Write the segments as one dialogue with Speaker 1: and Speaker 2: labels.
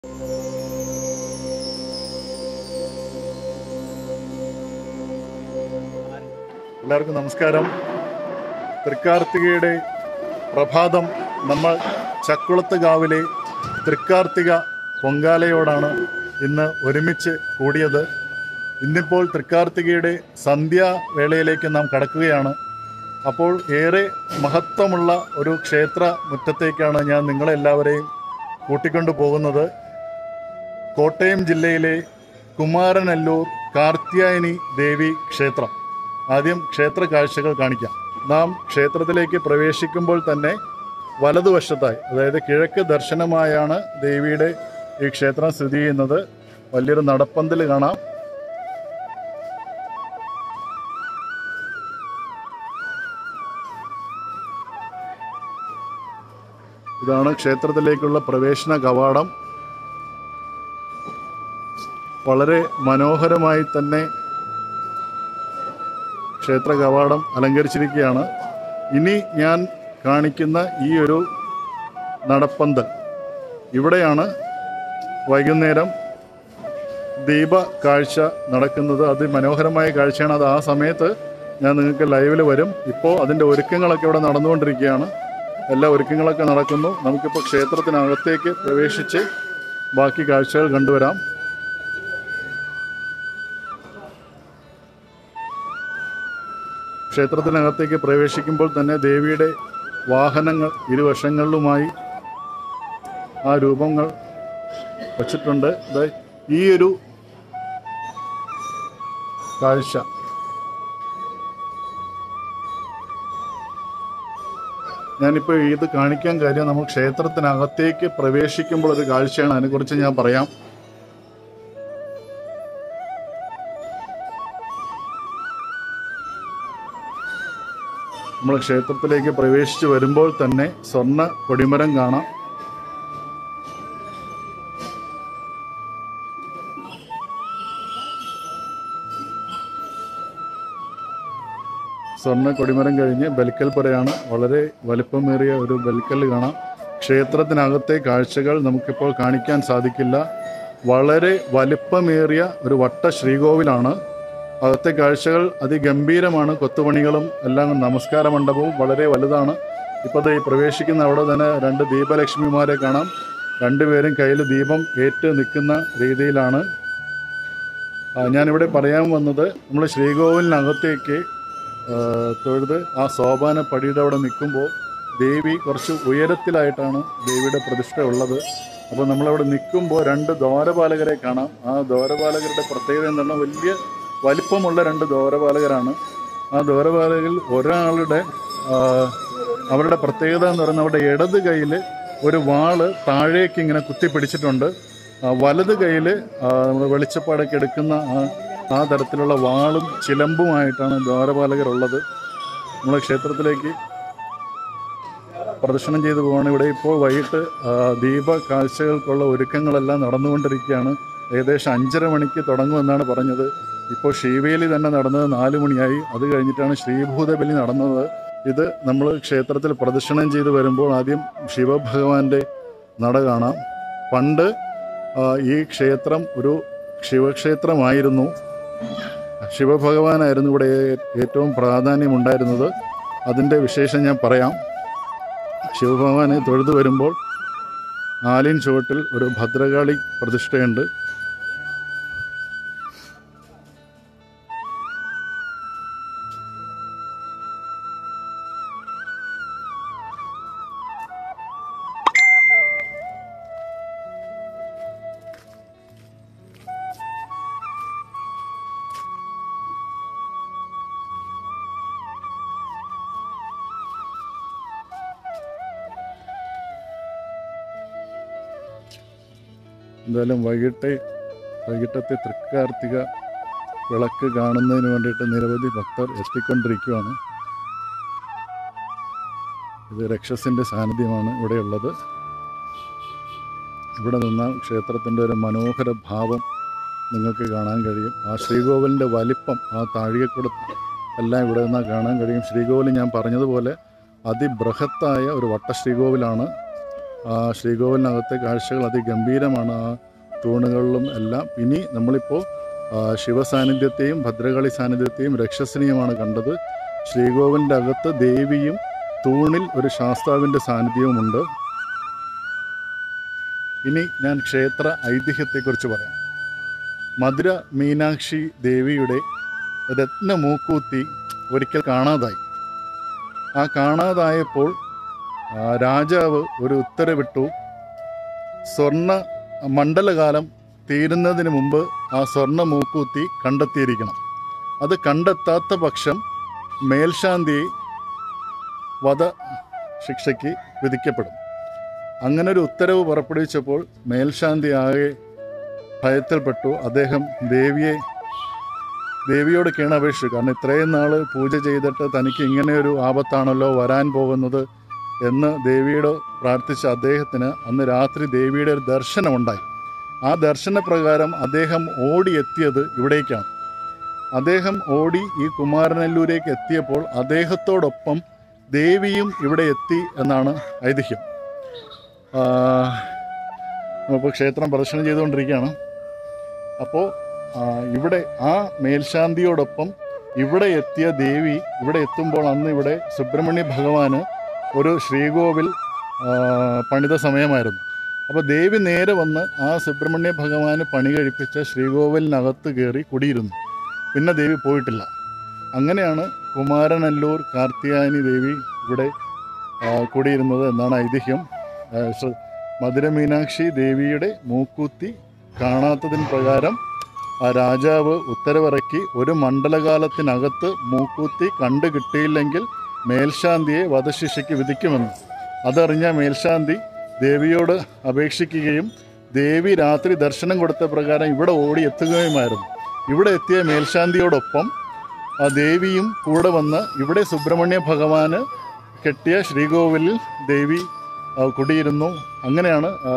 Speaker 1: എല്ലാവർക്കും നമസ്കാരം തൃക്കാർത്തികയുടെ പ്രഭാതം നമ്മൾ ചക്കുളത്ത് കാവിലെ തൃക്കാർത്തിക പൊങ്കാലയോടാണ് ഇന്ന് ഒരുമിച്ച് കൂടിയത് ഇന്നിപ്പോൾ തൃക്കാർത്തികയുടെ സന്ധ്യാവേളയിലേക്ക് നാം കടക്കുകയാണ് അപ്പോൾ ഏറെ മഹത്വമുള്ള ഒരു ക്ഷേത്ര മുറ്റത്തേക്കാണ് ഞാൻ നിങ്ങളെല്ലാവരെയും കൂട്ടിക്കൊണ്ടു പോകുന്നത് കോട്ടയം ജില്ലയിലെ കുമാരനല്ലൂർ കാർത്യായനി ദേവി ക്ഷേത്രം ആദ്യം ക്ഷേത്ര കാഴ്ചകൾ കാണിക്കാം നാം ക്ഷേത്രത്തിലേക്ക് പ്രവേശിക്കുമ്പോൾ തന്നെ വലതുവശത്തായി അതായത് കിഴക്ക് ദർശനമായാണ് ദേവിയുടെ ഈ ക്ഷേത്രം സ്ഥിതി ചെയ്യുന്നത് വലിയൊരു നടപ്പന്തൽ കാണാം ഇതാണ് ക്ഷേത്രത്തിലേക്കുള്ള പ്രവേശന കവാടം വളരെ മനോഹരമായി തന്നെ ക്ഷേത്ര കവാടം അലങ്കരിച്ചിരിക്കുകയാണ് ഇനി ഞാൻ കാണിക്കുന്ന ഈ ഒരു നടപ്പന്തൽ ഇവിടെയാണ് വൈകുന്നേരം ദീപ കാഴ്ച നടക്കുന്നത് അതിമനോഹരമായ കാഴ്ചയാണ് അത് ആ സമയത്ത് ഞാൻ നിങ്ങൾക്ക് ലൈവിൽ വരും ഇപ്പോൾ അതിൻ്റെ ഒരുക്കങ്ങളൊക്കെ ഇവിടെ നടന്നുകൊണ്ടിരിക്കുകയാണ് എല്ലാ ഒരുക്കങ്ങളൊക്കെ നടക്കുന്നു നമുക്കിപ്പോൾ ക്ഷേത്രത്തിനകത്തേക്ക് പ്രവേശിച്ച് ബാക്കി കാഴ്ചകൾ കണ്ടുവരാം ക്ഷേത്രത്തിനകത്തേക്ക് പ്രവേശിക്കുമ്പോൾ തന്നെ ദേവിയുടെ വാഹനങ്ങൾ ഇരുവശങ്ങളിലുമായി ആ രൂപങ്ങൾ വച്ചിട്ടുണ്ട് ദേ ഈ ഒരു കാഴ്ച ഞാനിപ്പോൾ ഇത് കാണിക്കാൻ കാര്യം നമ്മൾ ക്ഷേത്രത്തിനകത്തേക്ക് പ്രവേശിക്കുമ്പോൾ ഒരു കാഴ്ചയാണ് അതിനെക്കുറിച്ച് ഞാൻ പറയാം നമ്മൾ ക്ഷേത്രത്തിലേക്ക് പ്രവേശിച്ച് വരുമ്പോൾ തന്നെ സ്വർണ്ണ കൊടിമരം കാണാം സ്വർണ്ണ കൊടിമരം കഴിഞ്ഞ് ബലിക്കൽപ്പുരയാണ് വളരെ വലിപ്പമേറിയ ഒരു ബലിക്കൽ കാണാം ക്ഷേത്രത്തിനകത്തെ കാഴ്ചകൾ നമുക്കിപ്പോൾ കാണിക്കാൻ സാധിക്കില്ല വളരെ വലിപ്പമേറിയ ഒരു വട്ട ശ്രീകോവിലാണ് അകത്തെ കാഴ്ചകൾ അതിഗംഭീരമാണ് കൊത്തുപണികളും എല്ലാം നമസ്കാര മണ്ഡപവും വളരെ വലുതാണ് ഇപ്പോൾ ദേ ഈ പ്രവേശിക്കുന്ന അവിടെ തന്നെ രണ്ട് ദീപലക്ഷ്മിമാരെ കാണാം രണ്ടുപേരും കയ്യിൽ ദീപം ഏറ്റ് നിൽക്കുന്ന രീതിയിലാണ് ആ, ഞാനിവിടെ പറയാൻ വന്നത് നമ്മൾ ശ്രീകോവിലിനകത്തേക്ക് ആ, തൊഴുത് ആ സോപാന പടിയുടെ അവിടെ നിൽക്കുമ്പോൾ ദേവി കുറച്ച് ഉയരത്തിലായിട്ടാണ് ദേവിയുടെ പ്രതിഷ്ഠ ഉള്ളത് അപ്പോൾ നമ്മളവിടെ നിൽക്കുമ്പോൾ രണ്ട് ദ്വാരപാലകരെ കാണാം ആ ദ്വാരപാലകരുടെ പ്രത്യേകത എന്താണ് വലിയ വലിപ്പമുള്ള രണ്ട് ദ്വാരപാലകരാണ് ആ ദ്വാരപാലകരിൽ ഒരാളുടെ ആ, അവരുടെ പ്രത്യേകത എന്ന് പറയുന്നത് അവരുടെ ഇടത് കയ്യിൽ ഒരു വാള് താഴേക്ക് ഇങ്ങനെ കുത്തിപ്പിടിച്ചിട്ടുണ്ട് ആ, വലത് കയ്യിൽ നമ്മൾ വെളിച്ചപ്പാടൊക്കെ എടുക്കുന്ന ആ ആ തരത്തിലുള്ള വാളും ചിലമ്പുമായിട്ടാണ് ദ്വാരപാലകരുള്ളത് നമ്മളെ ക്ഷേത്രത്തിലേക്ക് പ്രദർശനം ചെയ്തു പോവാണ് ഇവിടെ ഇപ്പോൾ വൈകിട്ട് ആ, ദീപ കാഴ്ചകൾക്കുള്ള ഒരുക്കങ്ങളെല്ലാം നടന്നുകൊണ്ടിരിക്കുകയാണ് ഏകദേശം അഞ്ചര മണിക്ക് തുടങ്ങുമെന്നാണ് പറഞ്ഞത് ഇപ്പോൾ ശ്രീവേലി തന്നെ നടന്നത് നാല് മണിയായി അത് കഴിഞ്ഞിട്ടാണ് ശ്രീഭൂതബലി നടന്നത് ഇത് നമ്മൾ ക്ഷേത്രത്തിൽ പ്രദക്ഷിണം ചെയ്ത് വരുമ്പോൾ ആദ്യം ശിവഭഗവാന്റെ നട കാണാം പണ്ട് ആ, ഈ ക്ഷേത്രം ഒരു ശിവക്ഷേത്രമായിരുന്നു ശിവഭഗവാനായിരുന്നു ഇവിടെ ഏറ്റവും പ്രാധാന്യമുണ്ടായിരുന്നത് അതിൻ്റെ വിശേഷം ഞാൻ പറയാം ശിവഭഗവാനെ തൊഴുതു വരുമ്പോൾ ആലിൻ ചുവട്ടിൽ ഒരു ഭദ്രകാളി പ്രതിഷ്ഠയുണ്ട് എന്തായാലും വൈകിട്ട് വൈകിട്ടത്തെ തൃക്കാർത്തിക വിളക്ക് കാണുന്നതിന് വേണ്ടിയിട്ട് നിരവധി ഭക്തർ എത്തിക്കൊണ്ടിരിക്കുകയാണ് ഇത് രക്ഷസിൻ്റെ സാന്നിധ്യമാണ് ഇവിടെയുള്ളത് ഇവിടെ നിന്നാൽ ക്ഷേത്രത്തിൻ്റെ ഒരു മനോഹര ഭാവം നിങ്ങൾക്ക് കാണാൻ കഴിയും ആ ശ്രീകോവിലിൻ്റെ വലിപ്പം ആ താഴികക്കുട എല്ലാം ഇവിടെ നിന്നാൽ കാണാൻ കഴിയും ശ്രീകോവിൽ ഞാൻ പറഞ്ഞതുപോലെ അതിബൃഹത്തായ ഒരു വട്ട ശ്രീകോവിലാണ് ആ, ശ്രീകോവിലിനകത്തെ കാഴ്ചകൾ അതിഗംഭീരമാണ് ആ തൂണുകളിലും എല്ലാം ഇനി നമ്മളിപ്പോൾ ആ, ശിവസാന്നിധ്യത്തെയും ഭദ്രകാളി സാന്നിധ്യത്തെയും രക്ഷസിനെയുമാണ് കണ്ടത് ശ്രീകോവിലിൻ്റെ അകത്ത് ദേവിയും തൂണിൽ ഒരു ശാസ്താവിൻ്റെ സാന്നിധ്യവുമുണ്ട് ഇനി ഞാൻ ക്ഷേത്ര ഐതിഹ്യത്തെക്കുറിച്ച് പറയാം മധുര മീനാക്ഷി ദേവിയുടെ രത്നമൂക്കൂത്തി ഒരിക്കൽ കാണാതായി ആ കാണാതായപ്പോൾ ആ, രാജാവ് ഒരു ഉത്തരവിട്ടു സ്വർണ്ണ മണ്ഡലകാലം തീരുന്നതിന് മുമ്പ് ആ സ്വർണ്ണ മൂക്കൂത്തി കണ്ടെത്തിയിരിക്കണം അത് കണ്ടെത്താത്ത പക്ഷം മേൽശാന്തിയെ വധ ശിക്ഷയ്ക്ക് വിധിക്കപ്പെടും അങ്ങനെ ഒരു ഉത്തരവ് പുറപ്പെടുവിച്ചപ്പോൾ മേൽശാന്തി ആകെ ഭയത്തിൽപ്പെട്ടു അദ്ദേഹം ദേവിയെ ദേവിയോട് കീണപേക്ഷിച്ചു കാരണം ഇത്രയും നാൾ പൂജ ചെയ്തിട്ട് തനിക്ക് ഇങ്ങനെ ഒരു ആപത്താണല്ലോ വരാൻ പോകുന്നത് എന്ന് ദേവിയോട് പ്രാർത്ഥിച്ച അദ്ദേഹത്തിന് അന്ന് രാത്രി ദേവിയുടെ ഒരു ദർശനമുണ്ടായി ആ ദർശനപ്രകാരം അദ്ദേഹം ഓടിയെത്തിയത് ഇവിടേക്കാണ് അദ്ദേഹം ഓടി ഈ കുമാരനെല്ലൂരേക്ക് എത്തിയപ്പോൾ അദ്ദേഹത്തോടൊപ്പം ദേവിയും ഇവിടെ എത്തി എന്നാണ് ഐതിഹ്യം ആ, നമ്മളിപ്പോൾ ക്ഷേത്രം പ്രദർശനം ചെയ്തുകൊണ്ടിരിക്കുകയാണ് അപ്പോൾ ഇവിടെ ആ മേൽശാന്തിയോടൊപ്പം ഇവിടെ എത്തിയ ദേവി ഇവിടെ എത്തുമ്പോൾ അന്ന് ഇവിടെ സുബ്രഹ്മണ്യ ഭഗവാന് ഒരു ശ്രീകോവിൽ ആ, പണിത സമയമായിരുന്നു അപ്പോൾ ദേവി നേരെ വന്ന് ആ സുബ്രഹ്മണ്യ ഭഗവാന് പണി കഴിപ്പിച്ച ശ്രീകോവിലിനകത്ത് കയറി കുടിയിരുന്നു പിന്നെ ദേവി പോയിട്ടില്ല അങ്ങനെയാണ് കുമാരനല്ലൂർ കാർത്തിയായനി ദേവി ഇവിടെ ആ, കുടിയിരുന്നത് എന്നാണ് ഐതിഹ്യം ആ, ശ്ര- മധുര മീനാക്ഷി ദേവിയുടെ മൂക്കുത്തി കാണാത്തതിന് പ്രകാരം ആ രാജാവ് ഉത്തരവിറക്കി ഒരു മണ്ഡലകാലത്തിനകത്ത് മൂക്കുത്തി കണ്ടു കിട്ടിയില്ലെങ്കിൽ മേൽശാന്തിയെ വധശിക്ഷയ്ക്ക് വിധിക്കുമെന്ന് അതറിഞ്ഞ മേൽശാന്തി ദേവിയോട് അപേക്ഷിക്കുകയും ദേവി രാത്രി ദർശനം കൊടുത്ത പ്രകാരം ഇവിടെ ഓടി എത്തുകയുമായിരുന്നു ഇവിടെ എത്തിയ മേൽശാന്തിയോടൊപ്പം ആ ദേവിയും കൂടെ വന്ന് ഇവിടെ സുബ്രഹ്മണ്യ ഭഗവാന് കെട്ടിയ ശ്രീകോവിലിൽ ദേവി ആ, കുടിയിരുന്നു അങ്ങനെയാണ് ആ,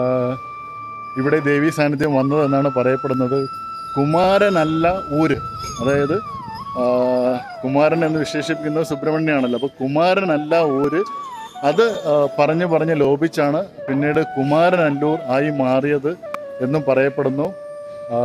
Speaker 1: ഇവിടെ ദേവി സാന്നിധ്യം വന്നതെന്നാണ് പറയപ്പെടുന്നത് കുമാരനല്ല ഊര് അതായത് ആ, കുമാരൻ എന്ന് വിശേഷിപ്പിക്കുന്നത് സുബ്രഹ്മണ്യാണല്ലോ അപ്പോൾ കുമാരനല്ല ഊര് അത് ആ, പറഞ്ഞ് പറഞ്ഞ് ലോപിച്ചാണ് പിന്നീട് കുമാരനല്ലൂർ ആയി മാറിയത് എന്നും പറയപ്പെടുന്നു ആ,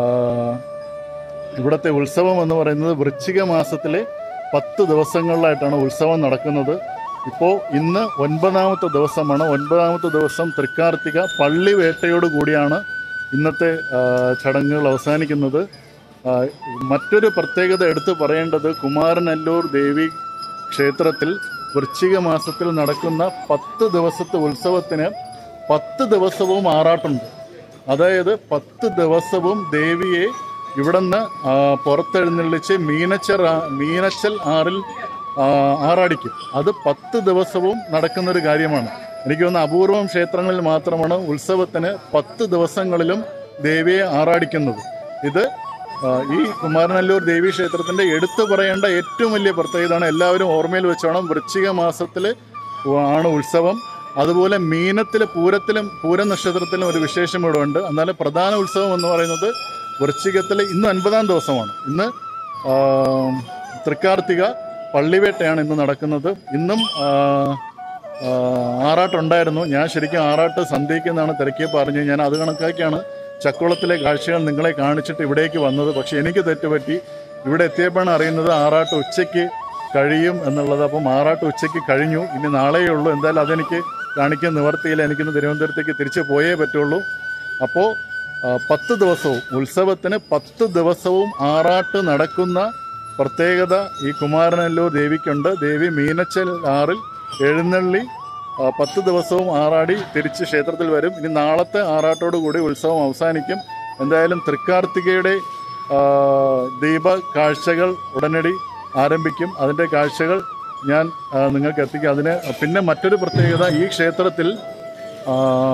Speaker 1: ഇവിടുത്തെ ഉത്സവം എന്ന് പറയുന്നത് വൃശ്ചിക മാസത്തിലെ പത്ത് ദിവസങ്ങളിലായിട്ടാണ് ഉത്സവം നടക്കുന്നത് ഇപ്പോൾ ഇന്ന് ഒൻപതാമത്തെ ദിവസമാണ് ഒൻപതാമത്തെ ദിവസം തൃക്കാർത്തിക പള്ളി വേട്ടയോട് കൂടിയാണ് ഇന്നത്തെ ആ, ചടങ്ങുകൾ അവസാനിക്കുന്നത് ആ, മറ്റൊരു പ്രത്യേകത എടുത്തു പറയേണ്ടത് കുമാരനല്ലൂർ ദേവി ക്ഷേത്രത്തിൽ വൃശ്ചിക മാസത്തിൽ നടക്കുന്ന പത്ത് ദിവസത്തെ ഉത്സവത്തിന് പത്ത് ദിവസവും ആറാട്ടുണ്ട് അതായത് പത്ത് ദിവസവും ദേവിയെ ഇവിടുന്ന് ആ, പുറത്തെഴുന്നള്ളിച്ച് മീനച്ചർ ആ- മീനച്ചൽ ആറിൽ ആ, ആറാടിക്കും അത് പത്ത് ദിവസവും നടക്കുന്നൊരു കാര്യമാണ് എനിക്ക് തോന്നുന്നു അപൂർവം ക്ഷേത്രങ്ങളിൽ മാത്രമാണ് ഉത്സവത്തിന് പത്ത് ദിവസങ്ങളിലും ദേവിയെ ആറാടിക്കുന്നത് ഇത് ആ, ഈ കുമാരനല്ലൂർ ദേവി ക്ഷേത്രത്തിന്റെ എടുത്തു പറയേണ്ട ഏറ്റവും വലിയ പ്രത്യേകതയാണ് എല്ലാവരും ഓർമ്മയിൽ വെച്ചോണം വൃശ്ചിക മാസത്തിൽ ആണ് ഉത്സവം അതുപോലെ മീനത്തിലെ പൂരത്തിലും പൂര നക്ഷത്രത്തിലും ഒരു വിശേഷം ഇവിടെ ഉണ്ട് എന്നാലും പ്രധാന ഉത്സവം എന്ന് പറയുന്നത് വൃശ്ചികത്തിലെ ഇന്ന് അൻപതാം ദിവസമാണ് ഇന്ന് ആ, തൃക്കാർത്തിക പള്ളിവേട്ടയാണ് ഇന്ന് നടക്കുന്നത് ഇന്നും ആ, ആ, ആറാട്ടുണ്ടായിരുന്നു ഞാൻ ശരിക്കും ആറാട്ട് സന്ധ്യയ്ക്കെന്നാണ് തിരക്കിയപ്പോൾ അറിഞ്ഞു ഞാൻ അത് കണക്കാക്കിയാണ് ചക്കുളത്തിലെ കാഴ്ചകൾ നിങ്ങളെ കാണിച്ചിട്ട് ഇവിടേക്ക് വന്നത് പക്ഷെ എനിക്ക് തെറ്റുപറ്റി ഇവിടെ എത്തിയപ്പോഴാണ് അറിയുന്നത് ആറാട്ട് ഉച്ചയ്ക്ക് കഴിയും എന്നുള്ളത് അപ്പം ആറാട്ട് ഉച്ചയ്ക്ക് കഴിഞ്ഞു ഇനി നാളെയേ ഉള്ളൂ എന്തായാലും അതെനിക്ക് കാണിക്കാൻ നിവർത്തിയില്ല എനിക്കിന്ന് തിരുവനന്തപുരത്തേക്ക് തിരിച്ചു പോയേ പറ്റുള്ളൂ അപ്പോൾ ആ, പത്ത് ദിവസവും ഉത്സവത്തിന് പത്ത് ദിവസവും ആറാട്ട് നടക്കുന്ന പ്രത്യേകത ഈ കുമാരനല്ലൂർ ദേവിക്കുണ്ട് ദേവി മീനച്ചൽ ആറിൽ എഴുന്നള്ളി ആ, പത്ത് ദിവസവും ആറാടി തിരിച്ച് ക്ഷേത്രത്തിൽ വരും ഇനി നാളത്തെ ആറാട്ടോടു കൂടി ഉത്സവം അവസാനിക്കും എന്തായാലും തൃക്കാർത്തികയുടെ ആ, ദീപ കാഴ്ചകൾ ഉടനടി ആരംഭിക്കും അതിൻ്റെ കാഴ്ചകൾ ഞാൻ ആ, നിങ്ങൾക്ക് എത്തിക്കും അതിന് പിന്നെ മറ്റൊരു പ്രത്യേകത ഈ ക്ഷേത്രത്തിൽ ആ,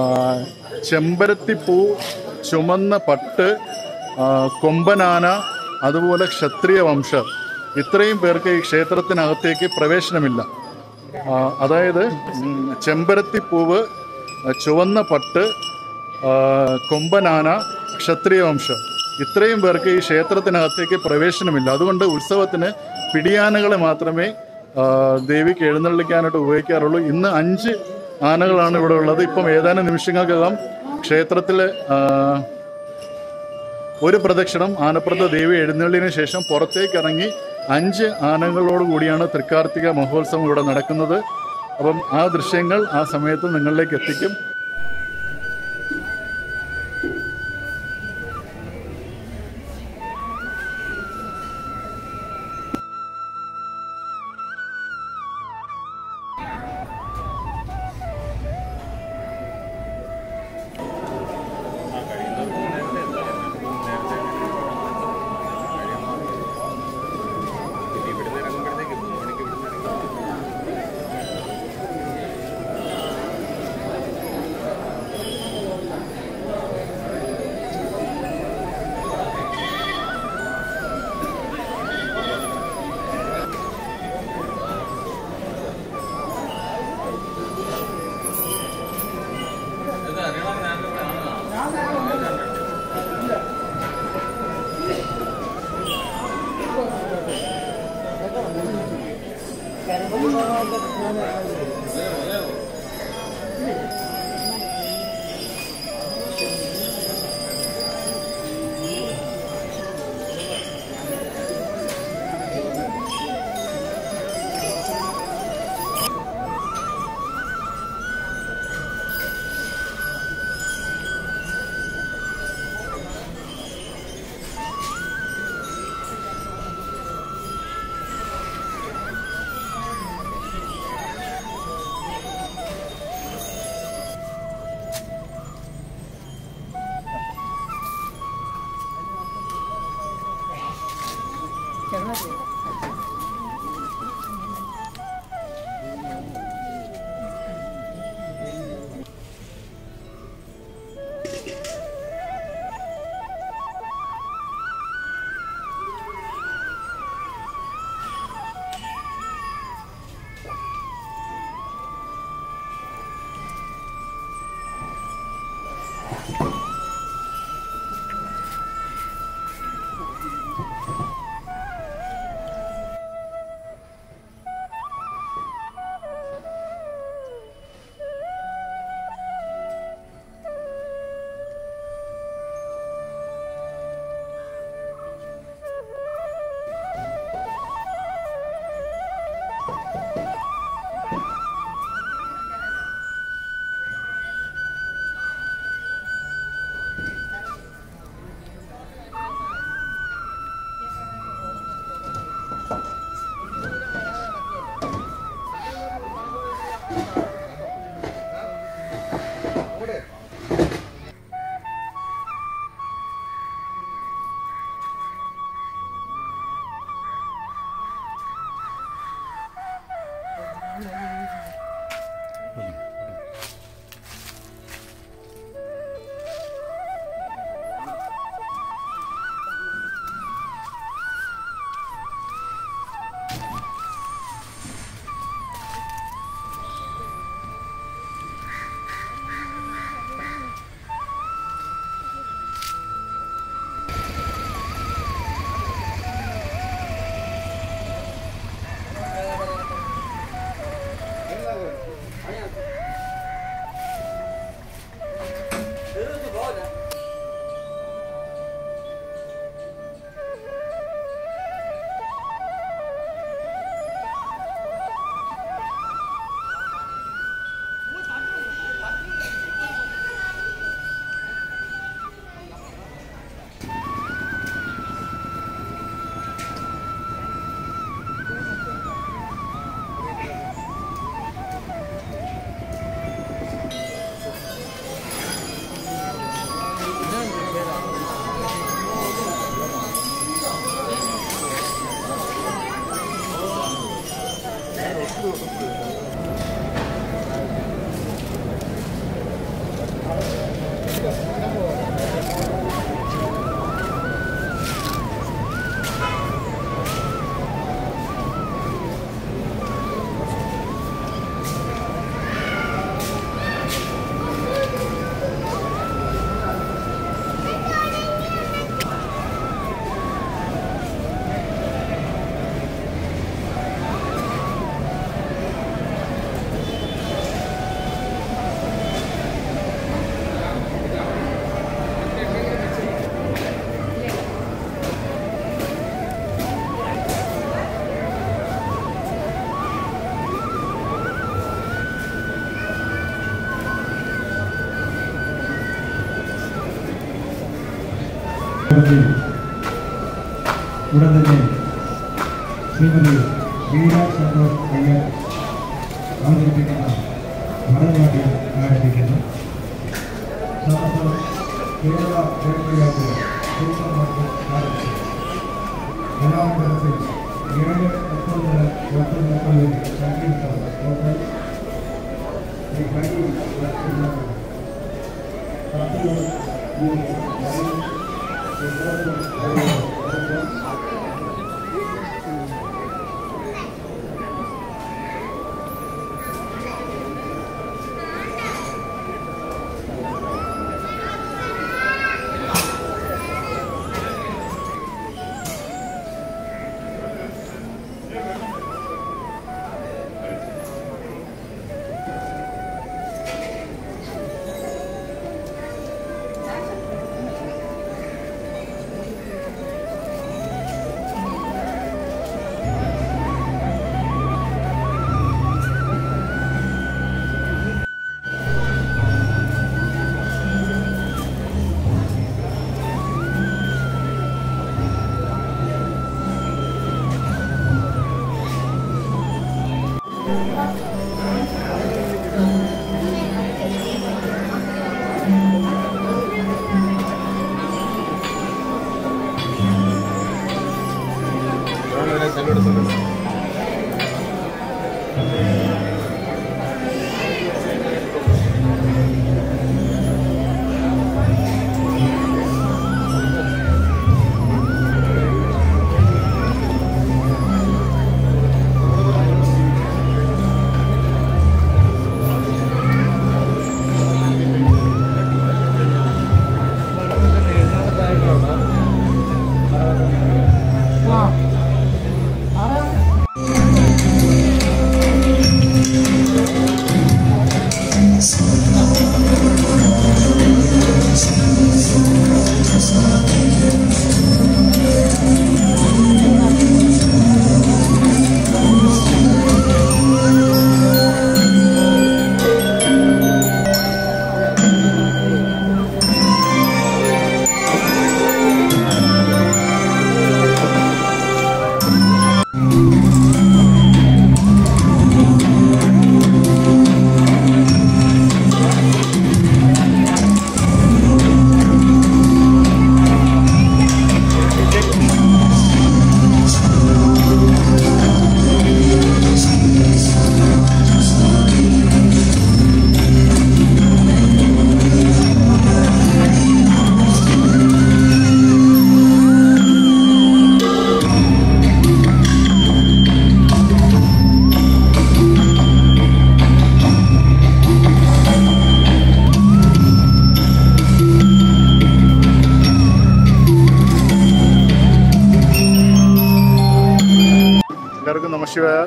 Speaker 1: ചെമ്പരത്തിപ്പൂ ചുമന്ന പട്ട് ആ, കൊമ്പനാന അതുപോലെ ക്ഷത്രിയ വംശർ ഇത്രയും പേർക്ക് ഈ ക്ഷേത്രത്തിനകത്തേക്ക് പ്രവേശനമില്ല ആ, അതായത് ഉം, ചെമ്പരത്തിപ്പൂവ് ആ, ചുവന്ന പട്ട് ആ, കൊമ്പനാന ക്ഷത്രിയ വംശം ഇത്രയും പേർക്ക് ഈ ക്ഷേത്രത്തിനകത്തേക്ക് പ്രവേശനമില്ല അതുകൊണ്ട് ഉത്സവത്തിന് പിടിയാനകളെ മാത്രമേ ആ, ദേവിക്ക് എഴുന്നള്ളിക്കാനായിട്ട് ഉപയോഗിക്കാറുള്ളൂ ഇന്ന് അഞ്ച് ആനകളാണ് ഇവിടെ ഉള്ളത് ഇപ്പം ഏതാനും നിമിഷങ്ങൾക്കകം ക്ഷേത്രത്തിലെ ആ, ഒരു പ്രദക്ഷിണം ആനപ്രദ ദേവി എഴുന്നള്ളിന് ശേഷം പുറത്തേക്ക് ഇറങ്ങി അഞ്ച് ആനകളോട് കൂടിയാണ് തൃക്കാർത്തിക മഹോത്സവം ഇവിടെ നടക്കുന്നത് അപ്പം ആ ദൃശ്യങ്ങൾ ആ സമയത്ത് നിങ്ങളിലേക്ക് എത്തിക്കും
Speaker 2: മണ്ഡപത്തിൽ ഉടൻ തന്നെ ശ്രീമതി വീര സന്തോഷ് അയ്യർ അവതരിപ്പിക്കുന്ന ഭരതനാട്യം ആരംഭിക്കുന്നു സമസ്ത കേരള ക്ഷേത്രയാത്ര സൂക്ഷ്മമാക്കി ആരംഭിച്ചു കലാമണ്ഡലത്തിൽ ഏഴ് മുപ്പത് മുതൽ പത്ത് മുപ്പത് വരെ സംഗീതം ടോട്ടൽ ശ്രീ ഹരി ലക്ഷ്മണൻ പത്ത്
Speaker 1: എല്ലാവർക്കും നമശിവായ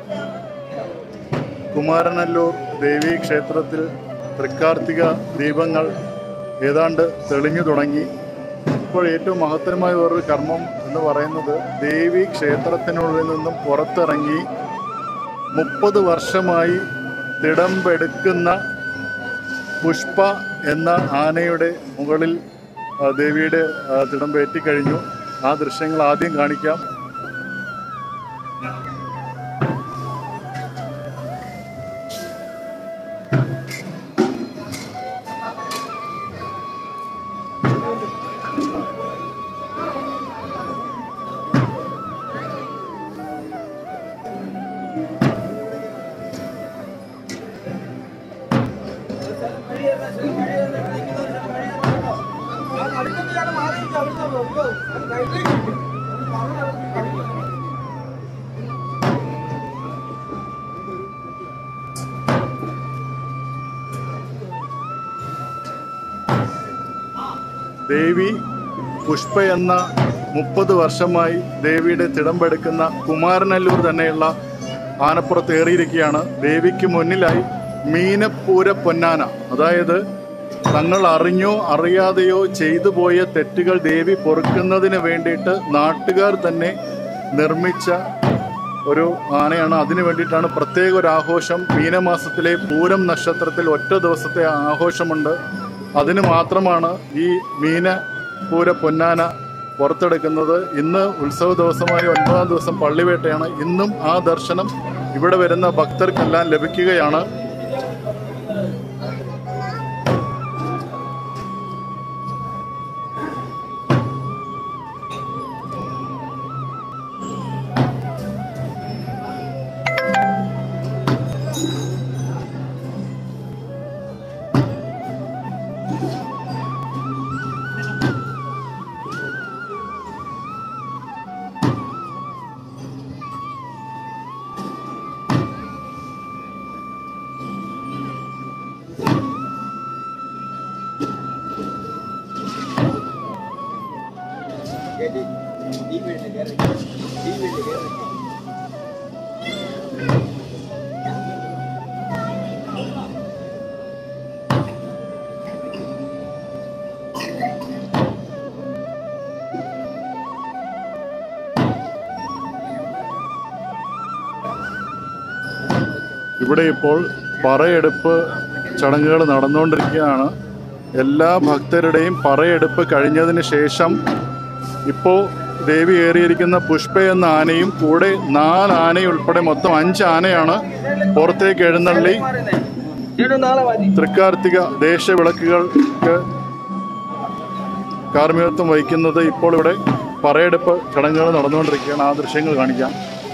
Speaker 1: കുമാരനല്ലൂർ ദേവി ക്ഷേത്രത്തിൽ തൃക്കാർത്തിക ദീപങ്ങൾ ഏതാണ്ട് തെളിഞ്ഞു തുടങ്ങി ഇപ്പോൾ ഏറ്റവും മഹത്തരമായ വേറൊരു കർമ്മം എന്ന് പറയുന്നത് ദേവി ക്ഷേത്രത്തിനുള്ളിൽ നിന്നും പുറത്തിറങ്ങി മുപ്പത് വർഷമായി തിടമ്പെടുക്കുന്ന പുഷ്പ എന്ന ആനയുടെ മുകളിൽ ആ, ദേവിയുടെ ആ, തിടമ്പേറ്റിക്കഴിഞ്ഞു ആ ദൃശ്യങ്ങൾ ആദ്യം കാണിക്കാം ദേവി പുഷ്പ എന്ന മുപ്പത് വർഷമായി ദേവിയുടെ തിടമ്പെടുക്കുന്ന കുമാരനല്ലൂർ തന്നെയുള്ള ആനപ്പുറത്ത് ഏറിയിരിക്കുകയാണ് ദേവിക്ക് മുന്നിലായി മീനപ്പൂര പൊന്നാന അതായത് തങ്ങൾ അറിഞ്ഞോ അറിയാതെയോ ചെയ്തു പോയ തെറ്റുകൾ ദേവി പൊറുക്കുന്നതിന് വേണ്ടിയിട്ട് നാട്ടുകാർ തന്നെ നിർമ്മിച്ച ഒരു ആനയാണ് അതിനു വേണ്ടിയിട്ടാണ് പ്രത്യേക ഒരു ആഘോഷം മീനമാസത്തിലെ പൂരം നക്ഷത്രത്തിൽ ഒറ്റ ദിവസത്തെ ആഘോഷമുണ്ട് അതിന് മാത്രമാണ് ഈ മീന പൂര പൊന്നാന പുറത്തെടുക്കുന്നത് ഇന്ന് ഉത്സവ ദിവസമായ ഒൻപതാം ദിവസം പള്ളിവേട്ടയാണ് ഇന്നും ആ ദർശനം ഇവിടെ വരുന്ന ഭക്തർക്കെല്ലാം ലഭിക്കുകയാണ് ഇവിടെ ഇപ്പോൾ പറയെടുപ്പ് ചടങ്ങുകൾ നടന്നുകൊണ്ടിരിക്കുകയാണ് എല്ലാ ഭക്തരുടെയും പറയെടുപ്പ് കഴിഞ്ഞതിന് ശേഷം ഇപ്പോൾ ദേവി ഏറിയിരിക്കുന്ന പുഷ്പ എന്ന ആനയും കൂടെ നാല് ആനയും ഉൾപ്പെടെ മൊത്തം അഞ്ച് ആനയാണ് പുറത്തേക്ക് എഴുന്നള്ളി തൃക്കാർത്തിക ദേശവിളക്കുകൾക്ക് കാർമ്മികത്വം വഹിക്കുന്നത് ഇപ്പോൾ ഇവിടെ പറയെടുപ്പ് ചടങ്ങുകൾ നടന്നുകൊണ്ടിരിക്കുകയാണ് ആ ദൃശ്യങ്ങൾ കാണിക്കാം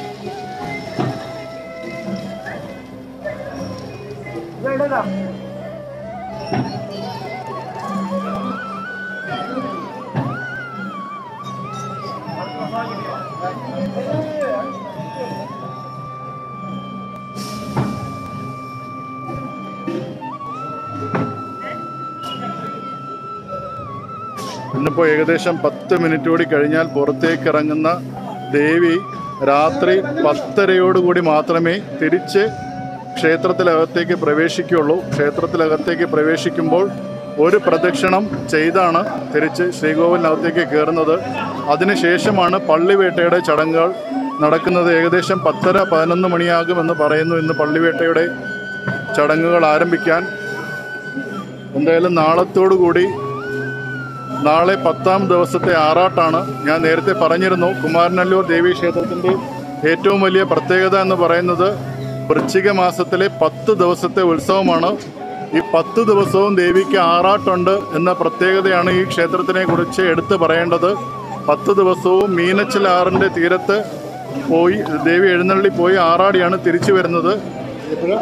Speaker 1: ഇന്നിപ്പോൾ ഏകദേശം പത്ത് മിനിറ്റ് കൂടി കഴിഞ്ഞാൽ പുറത്തേക്ക് ഇറങ്ങുന്ന ദേവി രാത്രി പത്തരയോടുകൂടി മാത്രമേ തിരിച്ച് ക്ഷേത്രത്തിലകത്തേക്ക് പ്രവേശിക്കുകയുള്ളൂ ക്ഷേത്രത്തിലകത്തേക്ക് പ്രവേശിക്കുമ്പോൾ ഒരു പ്രദക്ഷിണം ചെയ്താണ് തിരിച്ച് ശ്രീകോവിലിനകത്തേക്ക് കയറുന്നത് അതിനുശേഷമാണ് പള്ളിവേട്ടയുടെ ചടങ്ങുകൾ നടക്കുന്നത് ഏകദേശം പത്തര പതിനൊന്ന് മണിയാകുമെന്ന് പറയുന്നു ഇന്ന് പള്ളിവേട്ടയുടെ ചടങ്ങുകൾ ആരംഭിക്കാൻ എന്തായാലും നാളത്തോടു കൂടി നാളെ പത്താം ദിവസത്തെ ആറാട്ടാണ് ഞാൻ നേരത്തെ പറഞ്ഞിരുന്നു കുമാരനല്ലൂർ ദേവീ ക്ഷേത്രത്തിന്റെ ഏറ്റവും വലിയ പ്രത്യേകത എന്ന് പറയുന്നത് വൃശ്ചിക മാസത്തിലെ പത്ത് ദിവസത്തെ ഉത്സവമാണ് ഈ പത്ത് ദിവസവും ദേവിക്ക് ആറാട്ടുണ്ട് എന്ന പ്രത്യേകതയാണ് ഈ ക്ഷേത്രത്തിനെ കുറിച്ച് എടുത്തു പറയേണ്ടത് പത്ത് ദിവസവും മീനച്ചിൽ ആറിന്റെ തീരത്ത് പോയി ദേവി എഴുന്നള്ളി പോയി ആറാടിയാണ് തിരിച്ചു വരുന്നത് എപ്പോഴാ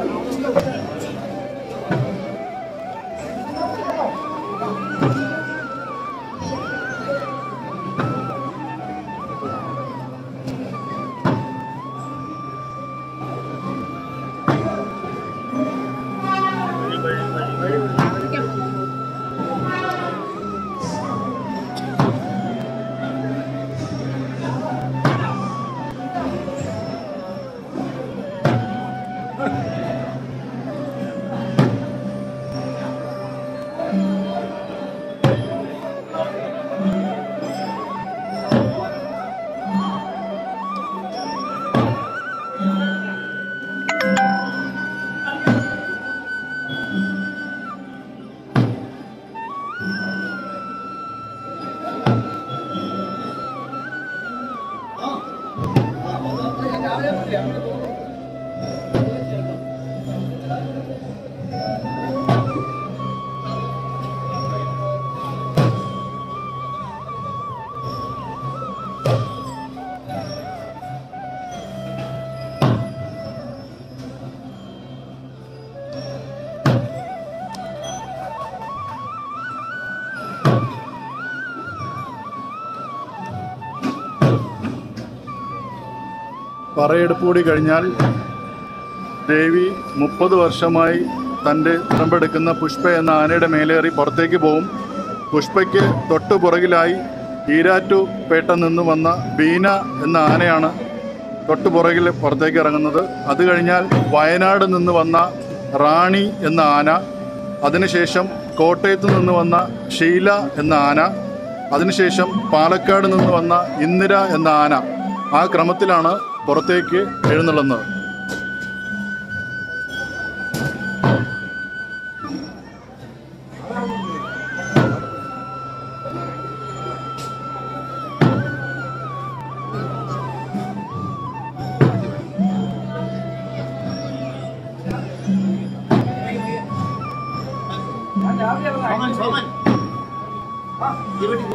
Speaker 1: പറയെടുപ്പ് കൂടി കഴിഞ്ഞാൽ ദേവി മുപ്പത് വർഷമായി തൻ്റെ ഉടമ്പെടുക്കുന്ന പുഷ്പ എന്ന ആനയുടെ മേലേറി പുറത്തേക്ക് പോകും പുഷ്പയ്ക്ക് തൊട്ടു പുറകിലായി ഈരാറ്റുപേട്ട നിന്ന് വന്ന ബീന എന്ന ആനയാണ് തൊട്ടു പുറകിൽ പുറത്തേക്ക് ഇറങ്ങുന്നത് അത് കഴിഞ്ഞാൽ വയനാട് നിന്ന് വന്ന റാണി എന്ന ആന അതിനുശേഷം കോട്ടയത്ത് നിന്ന് വന്ന ഷീല എന്ന ആന അതിനുശേഷം പാലക്കാട് നിന്ന് വന്ന ഇന്ദിര എന്ന ആന ആ ക്രമത്തിലാണ് പുറത്തേക്ക് എഴുന്നള്ളുന്നത്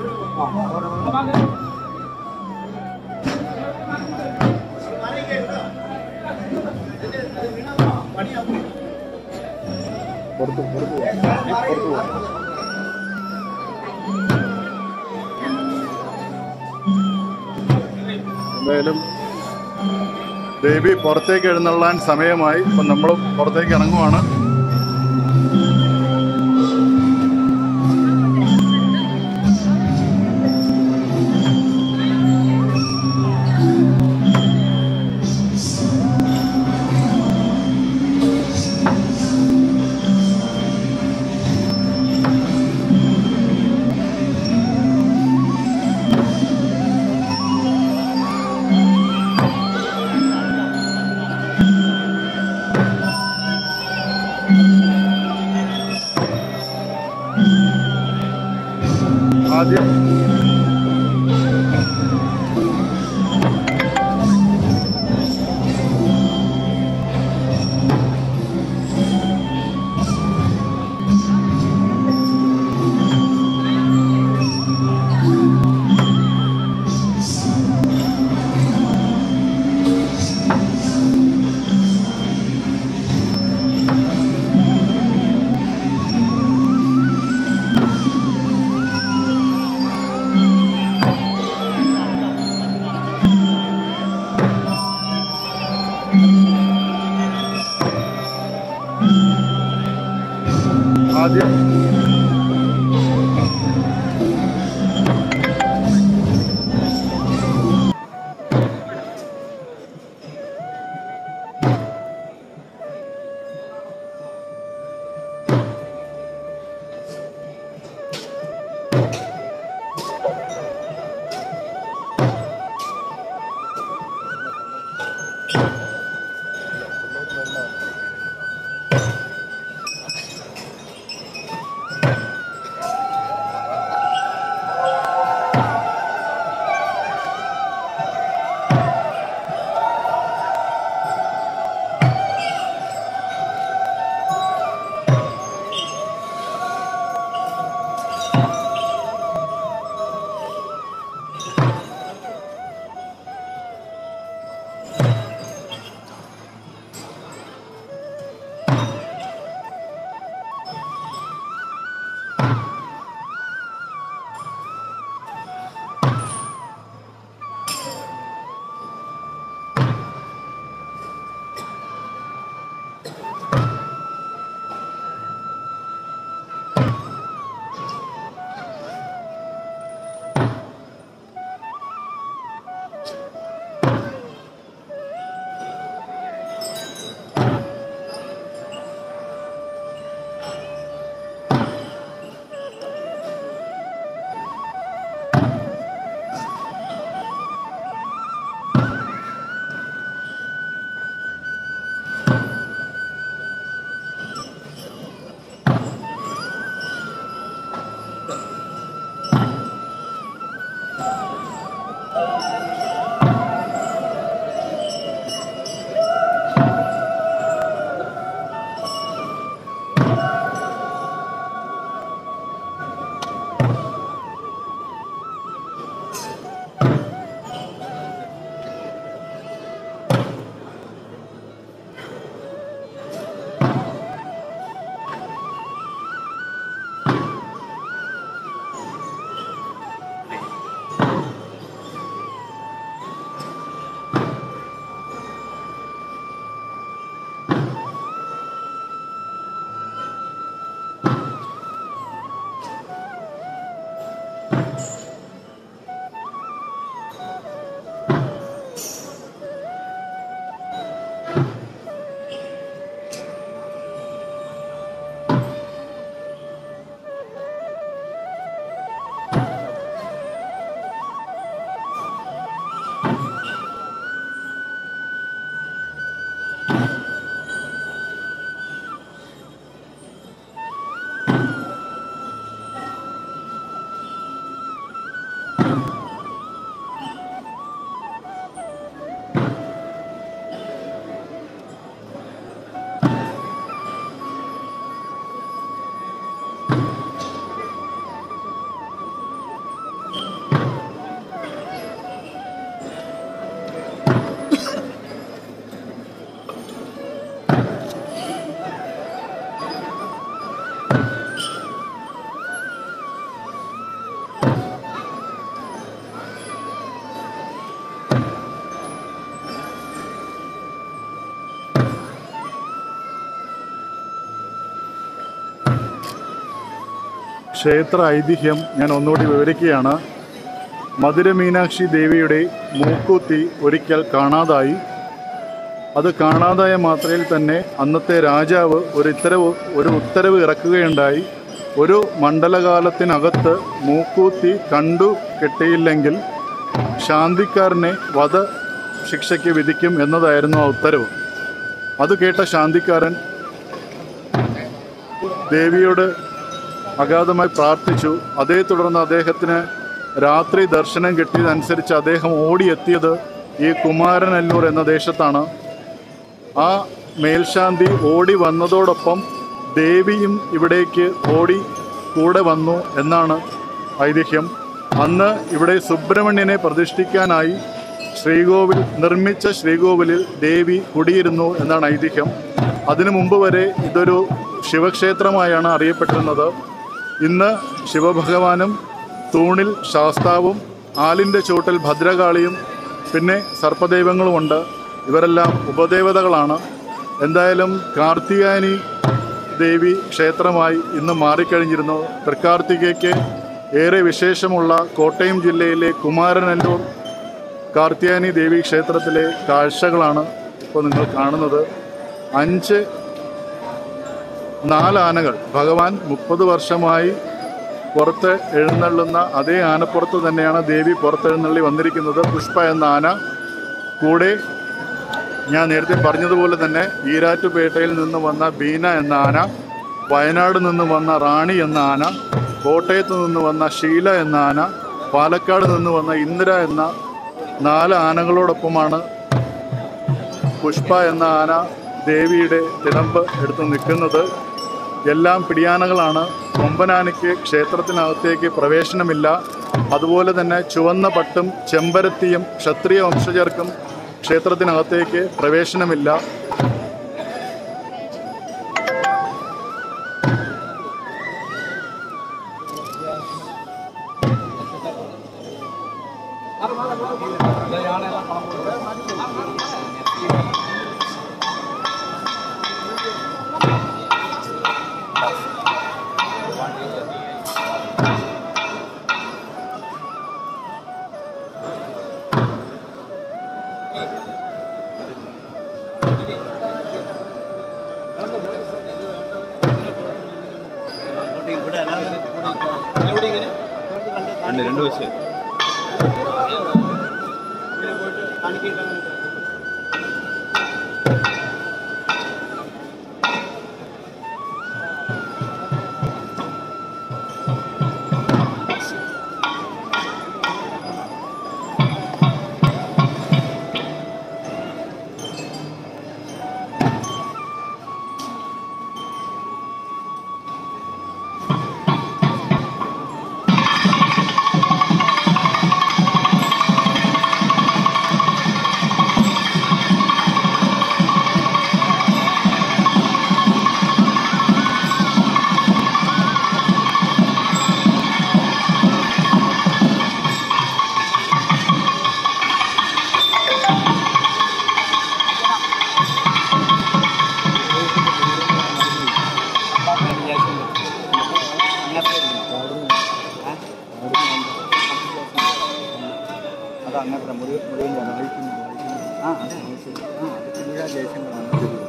Speaker 1: പുറത്ത് പുറത്ത് പോവാം പുറത്ത് പോവാം എന്തായാലും ദേവി പുറത്തേക്ക് എഴുന്നള്ളാൻ സമയമായി ഇപ്പം നമ്മൾ പുറത്തേക്ക് ഇറങ്ങുവാണ് ആദ്യം ആദ്യം ക്ഷേത്ര ഐതിഹ്യം ഞാൻ ഒന്നുകൂടി വിവരിക്കുകയാണ് മധുര മീനാക്ഷി ദേവിയുടെ മൂക്കുത്തി ഒരിക്കൽ കാണാതായി അത് കാണാതായ മാത്രയിൽ തന്നെ അന്നത്തെ രാജാവ് ഒരു ഉത്തരവ് ഒരു ഉത്തരവ് ഇറക്കുകയുണ്ടായി ഒരു മണ്ഡലകാലത്തിനകത്ത് മൂക്കൂത്തി കണ്ടു കിട്ടിയില്ലെങ്കിൽ ശാന്തിക്കാരനെ വധ ശിക്ഷയ്ക്ക് വിധിക്കും എന്നതായിരുന്നു ആ ഉത്തരവ് അത് കേട്ട ശാന്തിക്കാരൻ ദേവിയോട് അഗാധമായി പ്രാർത്ഥിച്ചു അതേ തുടർന്ന് അദ്ദേഹത്തിന് രാത്രി ദർശനം കിട്ടിയതനുസരിച്ച് അദ്ദേഹം ഓടിയെത്തിയത് ഈ കുമാരനല്ലൂർ എന്ന ദേശത്താണ് ആ മേൽശാന്തി ഓടി വന്നതോടൊപ്പം ദേവിയും ഇവിടേക്ക് ഓടി കൂടെ വന്നു എന്നാണ് ഐതിഹ്യം അന്ന് ഇവിടെ സുബ്രഹ്മണ്യനെ പ്രതിഷ്ഠിക്കാനായി ശ്രീകോവിൽ നിർമ്മിച്ച ശ്രീകോവിലിൽ ദേവി കുടിയിരുന്നു എന്നാണ് ഐതിഹ്യം അതിനു മുമ്പ് വരെ ഇതൊരു ശിവക്ഷേത്രമായാണ് അറിയപ്പെട്ടിരുന്നത് ഇന്ന് ശിവഭഗവാനും തൂണിൽ ശാസ്താവും ആലിൻ്റെ ചുവട്ടിൽ ഭദ്രകാളിയും പിന്നെ സർപ്പദൈവങ്ങളുമുണ്ട് ഇവരെല്ലാം ഉപദേവതകളാണ് എന്തായാലും കാർത്തികായനി ദേവി ക്ഷേത്രമായി ഇന്ന് മാറിക്കഴിഞ്ഞിരുന്നു തൃക്കാർത്തികയ്ക്ക് ഏറെ വിശേഷമുള്ള കോട്ടയം ജില്ലയിലെ കുമാരനല്ലൂർ കാർത്തിയാനി ദേവി ക്ഷേത്രത്തിലെ കാഴ്ചകളാണ് ഇപ്പോൾ നിങ്ങൾ കാണുന്നത് അഞ്ച് നാലാനകൾ ഭഗവാൻ മുപ്പത് വർഷമായി പുറത്ത് എഴുന്നള്ളുന്ന അതേ ആനപ്പുറത്ത് തന്നെയാണ് ദേവി പുറത്തെഴുന്നള്ളി വന്നിരിക്കുന്നത് പുഷ്പ എന്ന ആന കൂടെ ഞാൻ നേരത്തെ പറഞ്ഞതുപോലെ തന്നെ ഈരാറ്റുപേട്ടയിൽ നിന്ന് വന്ന ബീന എന്ന ആന വയനാട് നിന്ന് വന്ന റാണി എന്ന ആന കോട്ടയത്ത് നിന്ന് വന്ന ഷീല എന്ന ആന പാലക്കാട് നിന്ന് വന്ന ഇന്ദിര എന്ന നാല് ആനകളോടൊപ്പമാണ് പുഷ്പ എന്ന ആന ദേവിയുടെ തിടമ്പ് എടുത്ത് നിൽക്കുന്നത് എല്ലാം പിടിയാനകളാണ് കൊമ്പനാനയ്ക്ക് ക്ഷേത്രത്തിനകത്തേക്ക് പ്രവേശനമില്ല അതുപോലെ തന്നെ ചുവന്ന പട്ടും ചെമ്പരത്തിയും ക്ഷത്രിയ വംശജർക്കും ക്ഷേത്രത്തിനകത്തേക്ക് പ്രവേശനമില്ല
Speaker 3: രണ്ട് രണ്ട് വശം അത് അങ്ങനത്തെ മുറി മുറിയിൽ ആ അതെ ശരി ആ അത് പുതിയ ദേശങ്ങളാണ്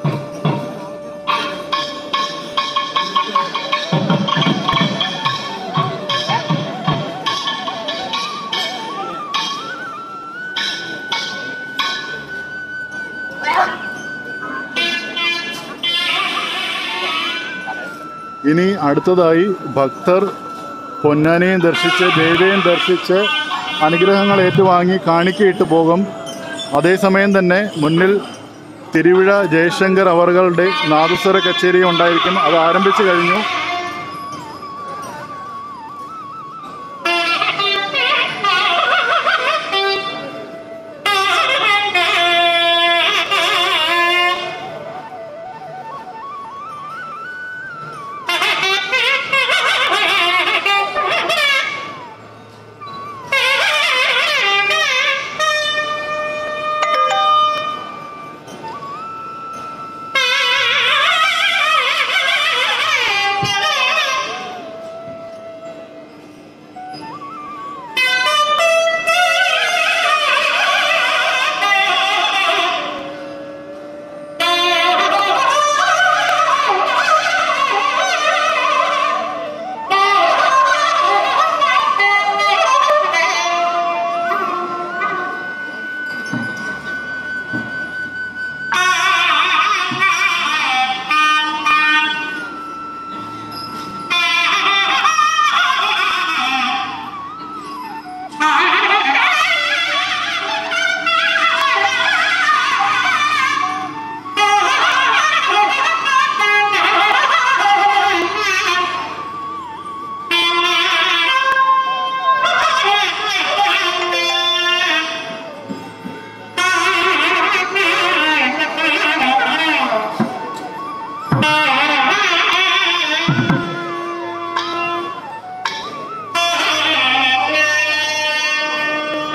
Speaker 1: ഇനി അടുത്തതായി ഭക്തർ പൊന്നാനിയും ദർശിച്ച് ദേവിയെയും ദർശിച്ച് അനുഗ്രഹങ്ങൾ ഏറ്റുവാങ്ങി കാണിക്കയിട്ട് പോകും അതേസമയം തന്നെ മുന്നിൽ തിരുവിഴ ജയശങ്കർ അവറുകളുടെ നാദസ്വര കച്ചേരി ഉണ്ടായിരിക്കും അത് ആരംഭിച്ചു കഴിഞ്ഞു
Speaker 4: Thank you.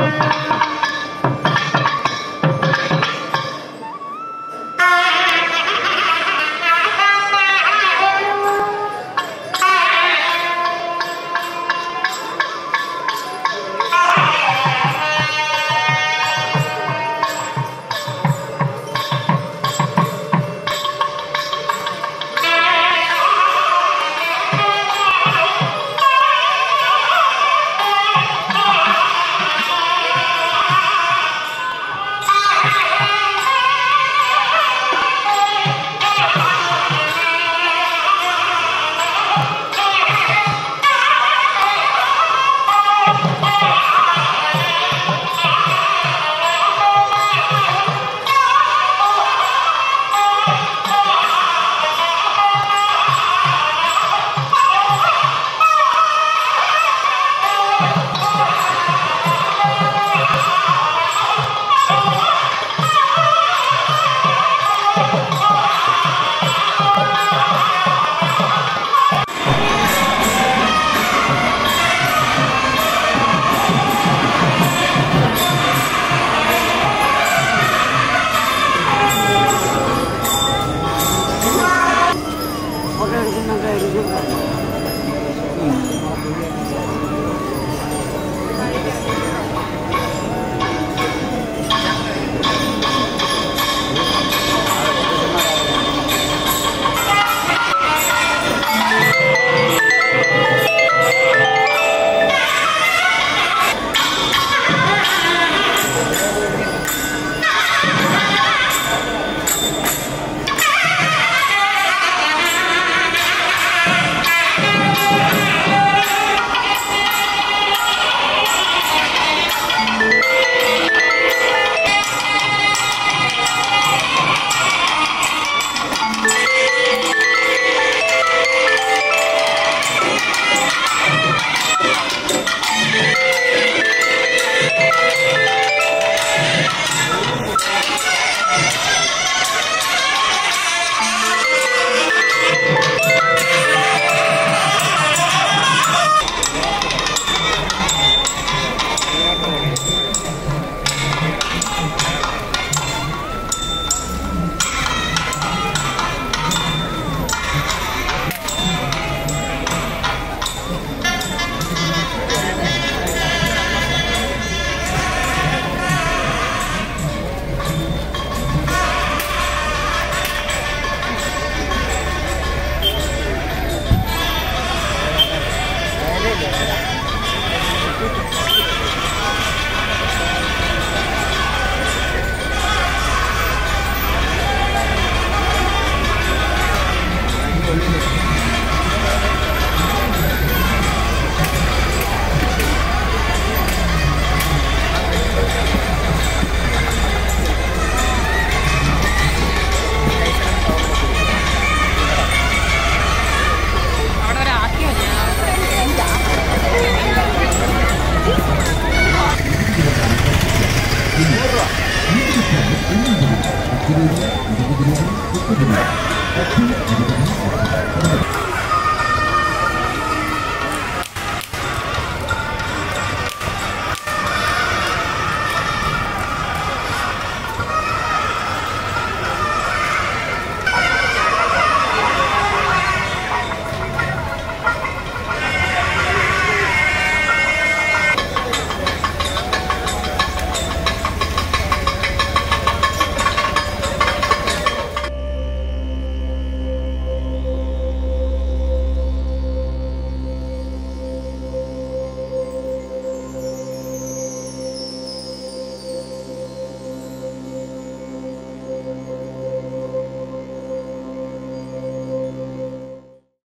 Speaker 2: Thank you.